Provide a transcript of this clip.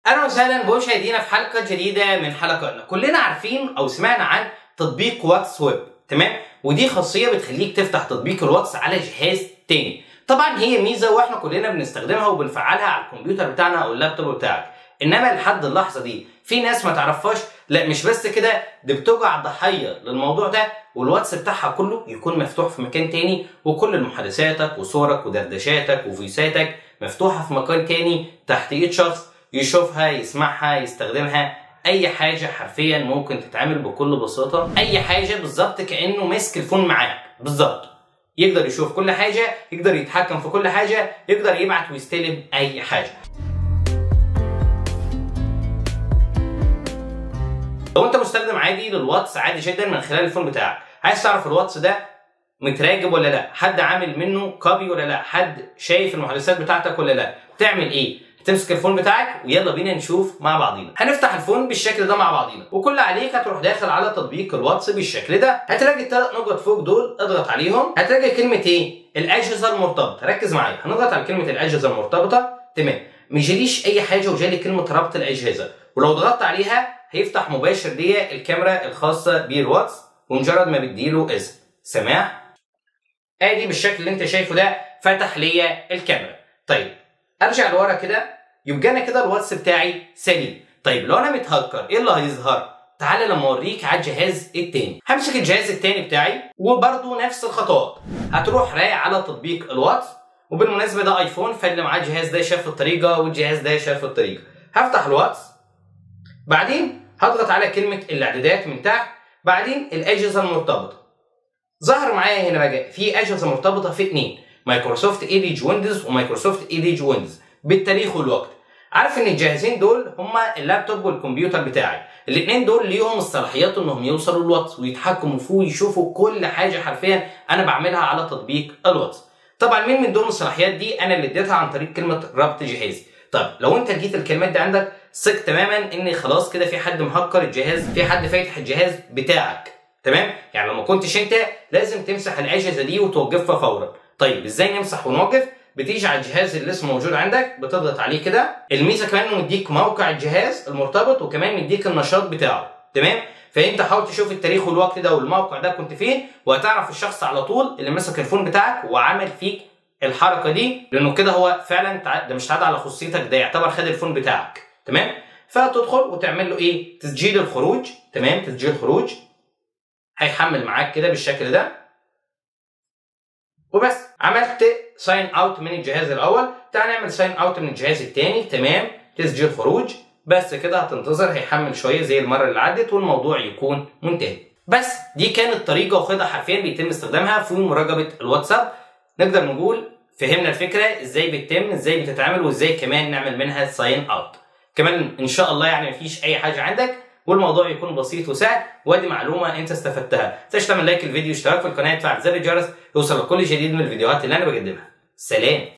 اهلا وسهلا بمشاهدينا في حلقه جديده من حلقاتنا كلنا عارفين او سمعنا عن تطبيق واتس ويب تمام ودي خاصيه بتخليك تفتح تطبيق الواتس على جهاز تاني طبعا هي ميزه واحنا كلنا بنستخدمها وبنفعلها على الكمبيوتر بتاعنا او اللابتوب بتاعك انما لحد اللحظه دي في ناس ما تعرفهاش لا مش بس كده دي بتقع ضحيه للموضوع ده والواتس بتاعها كله يكون مفتوح في مكان تاني وكل محادثاتك وصورك ودردشاتك وفيساتك مفتوحه في مكان تاني تحت ايد شخص يشوفها يسمعها يستخدمها اي حاجه حرفيا ممكن تتعمل بكل بساطه اي حاجه بالظبط كانه ماسك الفون معاك بالظبط يقدر يشوف كل حاجه يقدر يتحكم في كل حاجه يقدر يبعت ويستلم اي حاجه لو انت مستخدم عادي للواتس عادي جدا من خلال الفون بتاعك عايز تعرف الواتس ده متراجب ولا لا حد عامل منه كوبي ولا لا حد شايف المحادثات بتاعتك ولا لا تعمل ايه تمسك الفون بتاعك ويلا بينا نشوف مع بعضينا هنفتح الفون بالشكل ده مع بعضينا وكل عليك هتروح داخل على تطبيق الواتس بالشكل ده هتلاقي الثلاث نقط فوق دول اضغط عليهم هتلاقي كلمه ايه الاجهزه المرتبطه ركز معايا هنضغط على كلمه الاجهزه المرتبطه تمام ما يجيليش اي حاجه وجالي كلمه ربط الاجهزه ولو ضغطت عليها هيفتح مباشر ليا الكاميرا الخاصه بالواتس ومجرد ما بديله اذن سماع ادي بالشكل اللي انت شايفه ده فتح ليا الكاميرا طيب ارجع لورا كده يبقى انا كده الواتس بتاعي سليم طيب لو انا متهكر ايه اللي هيظهر تعالى لما اوريك على الجهاز التاني همسك الجهاز التاني بتاعي وبرده نفس الخطوات هتروح رايح على تطبيق الواتس وبالمناسبه ده ايفون فاللي معاه الجهاز ده شاف الطريقه والجهاز ده شاف الطريقه هفتح الواتس بعدين هضغط على كلمه الاعدادات من تحت بعدين الاجهزه المرتبطه ظهر معايا هنا بقى في اجهزه مرتبطه في اثنين مايكروسوفت ايدج ويندوز ومايكروسوفت ايدج ويندوز بالتاريخ والوقت عارف ان الجهازين دول هما اللابتوب والكمبيوتر بتاعي الاثنين دول ليهم الصلاحيات انهم يوصلوا الواتس ويتحكموا فيه ويشوفوا كل حاجه حرفيا انا بعملها على تطبيق الواتس طبعا مين من ضمن الصلاحيات دي انا اللي اديتها عن طريق كلمه ربط جهازي طب لو انت لقيت الكلمات دي عندك ثق تماما ان خلاص كده في حد مهكر الجهاز في حد فاتح الجهاز بتاعك تمام يعني لو ما كنتش انت لازم تمسح الاجهزه دي وتوقفها فورا طيب ازاي نمسح ونوقف بتيجي على الجهاز اللي اسمه موجود عندك بتضغط عليه كده الميزه كمان انه مديك موقع الجهاز المرتبط وكمان مديك النشاط بتاعه تمام فانت حاول تشوف التاريخ والوقت ده والموقع ده كنت فين وهتعرف الشخص على طول اللي مسك الفون بتاعك وعمل فيك الحركه دي لانه كده هو فعلا ده مش تعدى على خصوصيتك ده يعتبر خد الفون بتاعك تمام فتدخل وتعمل له ايه تسجيل الخروج تمام تسجيل خروج هيحمل معاك كده بالشكل ده وبس عملت ساين اوت من الجهاز الاول تعال نعمل ساين اوت من الجهاز الثاني تمام تسجيل خروج بس كده هتنتظر هيحمل شويه زي المره اللي عدت والموضوع يكون منتهي بس دي كانت طريقه وخطه حرفيا بيتم استخدامها في مراقبه الواتساب نقدر نقول فهمنا الفكره ازاي بتتم ازاي بتتعمل وازاي كمان نعمل منها ساين اوت كمان ان شاء الله يعني مفيش اي حاجه عندك والموضوع يكون بسيط وسهل وادي معلومه انت استفدتها تنساش تعمل لايك الفيديو اشتراك في القناه تفعل زر الجرس يوصل لكل جديد من الفيديوهات اللي انا بقدمها سلام